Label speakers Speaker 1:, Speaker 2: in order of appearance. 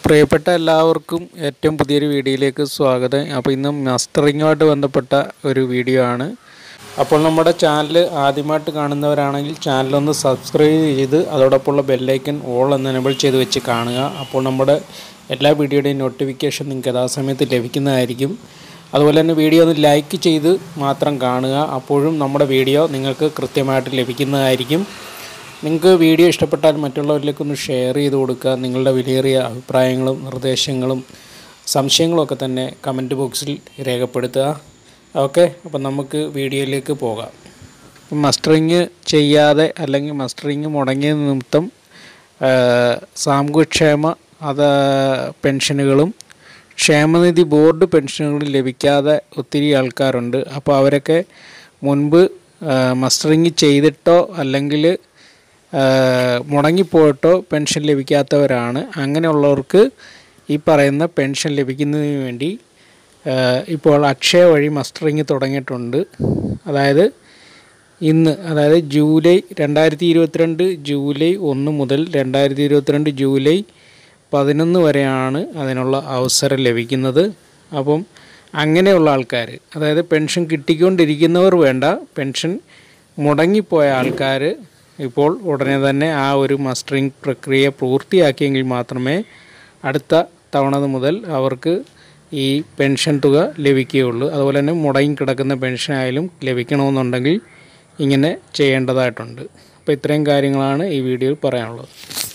Speaker 1: പ്രിയപ്പെട്ട എല്ലാവർക്കും ഏറ്റവും പുതിയൊരു വീഡിയോയിലേക്ക് സ്വാഗതം അപ്പോൾ ഇന്ന് മസ്റ്ററിങ്ങുമായിട്ട് ബന്ധപ്പെട്ട ഒരു വീഡിയോ ആണ് അപ്പോൾ നമ്മുടെ ചാനൽ ആദ്യമായിട്ട് കാണുന്നവരാണെങ്കിൽ ചാനലൊന്ന് സബ്സ്ക്രൈബ് ചെയ്ത് അതോടൊപ്പമുള്ള ബെല്ലൈക്കൻ ഓൾ എന്ന് എനബിൾ ചെയ്ത് വെച്ച് കാണുക അപ്പോൾ നമ്മുടെ എല്ലാ വീഡിയോയുടെയും നോട്ടിഫിക്കേഷൻ നിങ്ങൾക്ക് യഥാസമയത്ത് ലഭിക്കുന്നതായിരിക്കും അതുപോലെ തന്നെ വീഡിയോ ഒന്ന് ലൈക്ക് ചെയ്ത് മാത്രം കാണുക അപ്പോഴും നമ്മുടെ വീഡിയോ നിങ്ങൾക്ക് കൃത്യമായിട്ട് ലഭിക്കുന്നതായിരിക്കും നിങ്ങൾക്ക് വീഡിയോ ഇഷ്ടപ്പെട്ടാൽ മറ്റുള്ളവരിലേക്ക് ഒന്ന് ഷെയർ ചെയ്ത് കൊടുക്കുക നിങ്ങളുടെ വിലയേറിയ അഭിപ്രായങ്ങളും നിർദ്ദേശങ്ങളും സംശയങ്ങളും ഒക്കെ തന്നെ കമൻറ്റ് ബോക്സിൽ രേഖപ്പെടുത്തുക ഓക്കെ അപ്പം നമുക്ക് വീഡിയോയിലേക്ക് പോകാം മസ്റ്ററിങ് ചെയ്യാതെ അല്ലെങ്കിൽ മസ്റ്ററിങ് മുടങ്ങിയ നിമിത്തം ആ, സാമൂഹ്യക്ഷേമ അത് പെൻഷനുകളും ക്ഷേമനിധി ബോർഡ് പെൻഷനുകളും ലഭിക്കാതെ ഒത്തിരി ആൾക്കാരുണ്ട് അപ്പോൾ അവരൊക്കെ മുൻപ് ആ, മസ്റ്ററിങ് ചെയ്തിട്ടോ അല്ലെങ്കിൽ ആ, മുടങ്ങിപ്പോയിട്ടോ പെൻഷൻ ലഭിക്കാത്തവരാണ് അങ്ങനെയുള്ളവർക്ക് ഈ പറയുന്ന പെൻഷൻ ലഭിക്കുന്നതിന് വേണ്ടി ആ, ഇപ്പോൾ അക്ഷയ വഴി മസ്റ്ററിങ് തുടങ്ങിയിട്ടുണ്ട് അതായത് ഇന്ന് അതായത് ജൂലൈ രണ്ടായിരത്തി ഇരുപത്തിരണ്ട് ജൂലൈ ഒന്ന് മുതൽ രണ്ടായിരത്തി ഇരുപത്തിരണ്ട് ജൂലൈ പതിനൊന്ന് വരെയാണ് അതിനുള്ള അവസരം ലഭിക്കുന്നത് അപ്പം അങ്ങനെയുള്ള ആൾക്കാർ അതായത് പെൻഷൻ കിട്ടിക്കൊണ്ടിരിക്കുന്നവർ വേണ്ട പെൻഷൻ മുടങ്ങിപ്പോയ ആൾക്കാർ ഇപ്പോൾ ഉടനെ തന്നെ ആ ഒരു മസ്റ്ററിങ് പ്രക്രിയ പൂർത്തിയാക്കിയെങ്കിൽ മാത്രമേ അടുത്ത തവണ മുതൽ അവർക്ക് ഈ പെൻഷൻ തുക ലഭിക്കുകയുള്ളൂ അതുപോലെ തന്നെ മുടങ്ങി കിടക്കുന്ന പെൻഷൻ ആയാലും ലഭിക്കണമെന്നുണ്ടെങ്കിൽ ഇങ്ങനെ ചെയ്യേണ്ടതായിട്ടുണ്ട് അപ്പോൾ ഇത്രയും കാര്യങ്ങളാണ് ഈ വീഡിയോയിൽ പറയാനുള്ളത്